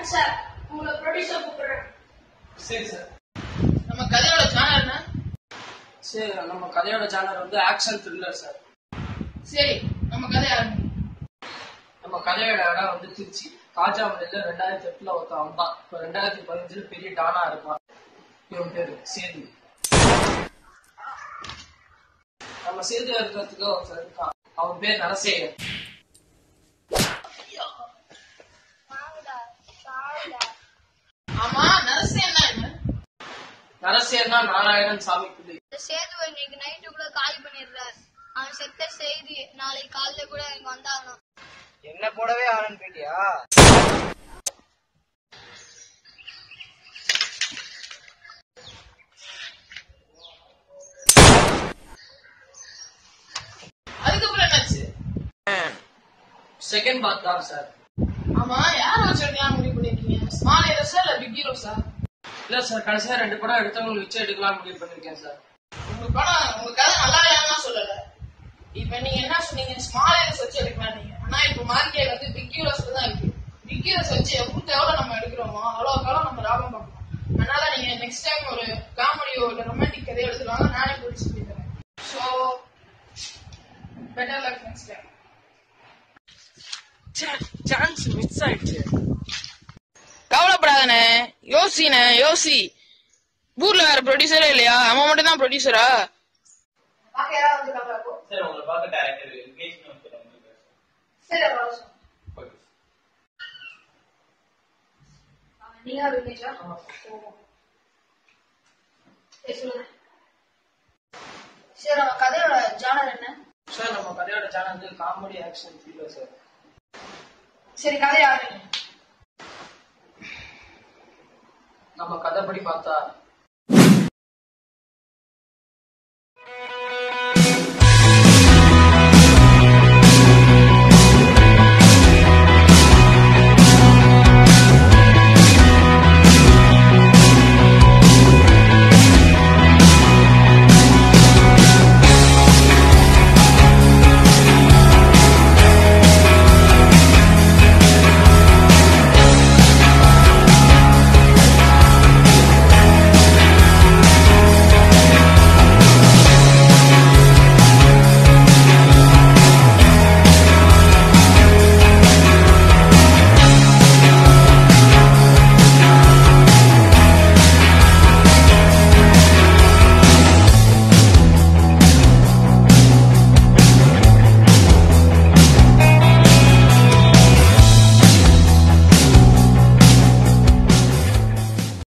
Sir உங்களை producer கூப்பிடுறேன் சரி சார் நம்ம கதையோட சேனல் என்ன சரி நம்ம கதையோட சேனல் வந்து ஆக்ஷன் த்ரில்லர் சார் சரி நம்ம கதை ஆரம்பி நம்ம கதையோட இடம் வந்து திருச்சி காஜாமலையில ரெண்டாயிரத்தி எட்டுல ஒருத்தன் வந்தான் இப்போ ரெண்டாயிரத்தி பதினஞ்சுல பெரிய டானா இருப்பான் இவன் பேரு சேது நம்ம சேது இருக்கிறதுக்கு ஒருத்தர் இருக்கான் அவன் பேர் நரசேகர் ஆமா நரசு என்ன என்ன நரசேகர்னா நாராயணன் சாமி பிள்ளை இந்த சேதுவை இன்னைக்கு நைட்டுக்குள்ள காலி பண்ணிடுறார் அவன் செத்த செய்தி நாளைக்கு காலையில கூட இங்க வந்தாகணும் என்ன போடவே ஆரன் போயிட்டியா அதுக்கப்புறம் என்னாச்சு செகண்ட் பார்ட் தான் சார் ஆமா யார வச்சு எடுக்கலாம் முடிவு பண்ணிருக்கீங்க ஸ்மால் ஹீரோஸா இல்ல பிக் ஹீரோஸா இல்ல சார் கடைசியா ரெண்டு படம் எடுத்தவங்க வச்சு எடுக்கலாம் முடிவு பண்ணிருக்கேன் சார் உங்க படம் உங்க கதை நல்லா இல்லைன்னா சொல்லல இப்ப நீங்க என்ன சொன்னீங்க ஸ்மால் ஹீரோஸ் வச்சு எடுக்கலாம் நீங்க ஆனா இப்ப மார்க்கெட் வந்து பிக் ஹீரோஸ் தான் இருக்கு பிக் ஹீரோஸ் வச்சு எவ்வளவு எவ்வளவு நம்ம எடுக்கிறோமோ அவ்வளவு காலம் நம்ம லாபம் பார்க்கணும் அதனால நீங்க நெக்ஸ்ட் டைம் ஒரு காமெடியோ இல்ல ரொமான்டிக் கதையோ எடுத்துருவாங்க நானே ப்ரொடியூஸ் பண்ணி தரேன் so better luck next time chance miss ஆயிடுச்சு கவலைப்படாதனே யோசினே யோசி ஊர்ல வேற ப்ரொடியூசரே இல்லையா அவன் மட்டும் தான் ப்ரொடியூசரா பாக்க யாராவது வந்துருக்காங்களா இப்போ சார் உங்களை பார்க்க டேரக்டர் என்கேஜ்மெண்ட் வந்து சரி அப்ப வர சொல்லுங்க. நீங்க தான் விக்னேஷா சரி சொல்லுங்க சரி நம்ம கதையோட ஜானர் என்ன சார் நம்ம கதையோட சேனல் வந்து காமெடி ஆக்ஷன் த்ரில்லர் சார் சரி கதை ஆரம்பிங்க நம்ம கதைப்படி பார்த்தா